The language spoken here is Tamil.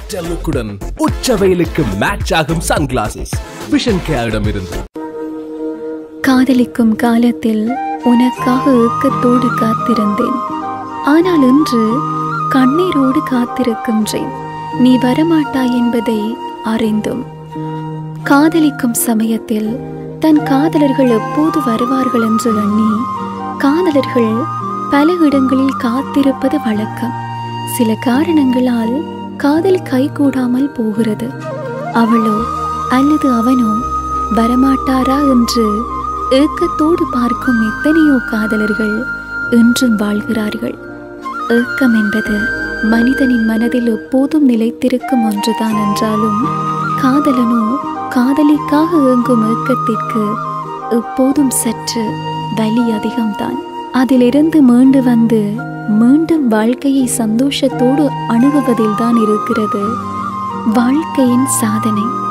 டிஜிட்டல் லுக்குடன் உச்ச வெயிலுக்கு மேட்ச் ஆகும் சன்கிளாசஸ் விஷன் கேரிடம் இருந்து காதலிக்கும் காலத்தில் உனக்காக ஏக்கத்தோடு காத்திருந்தேன் ஆனால் இன்று கண்ணீரோடு காத்திருக்கின்றேன் நீ வரமாட்டாய் என்பதை அறிந்தும் காதலிக்கும் சமயத்தில் தன் காதலர்கள் எப்போது வருவார்கள் என்று எண்ணி காதலர்கள் பல இடங்களில் காத்திருப்பது வழக்கம் சில காரணங்களால் காதல் கைகூடாமல் போகிறது அவளோ அல்லது அவனோ வரமாட்டாரா என்று ஏக்கத்தோடு பார்க்கும் எத்தனையோ காதலர்கள் இன்றும் வாழ்கிறார்கள் ஏக்கம் என்பது மனிதனின் மனதில் எப்போதும் நிலைத்திருக்கும் ஒன்றுதான் என்றாலும் காதலனோ காதலிக்காக ஏங்கும் ஏக்கத்திற்கு எப்போதும் சற்று வலி அதிகம்தான் அதிலிருந்து மீண்டு வந்து மீண்டும் வாழ்க்கையை சந்தோஷத்தோடு அணுகுவதில்தான் இருக்கிறது வாழ்க்கையின் சாதனை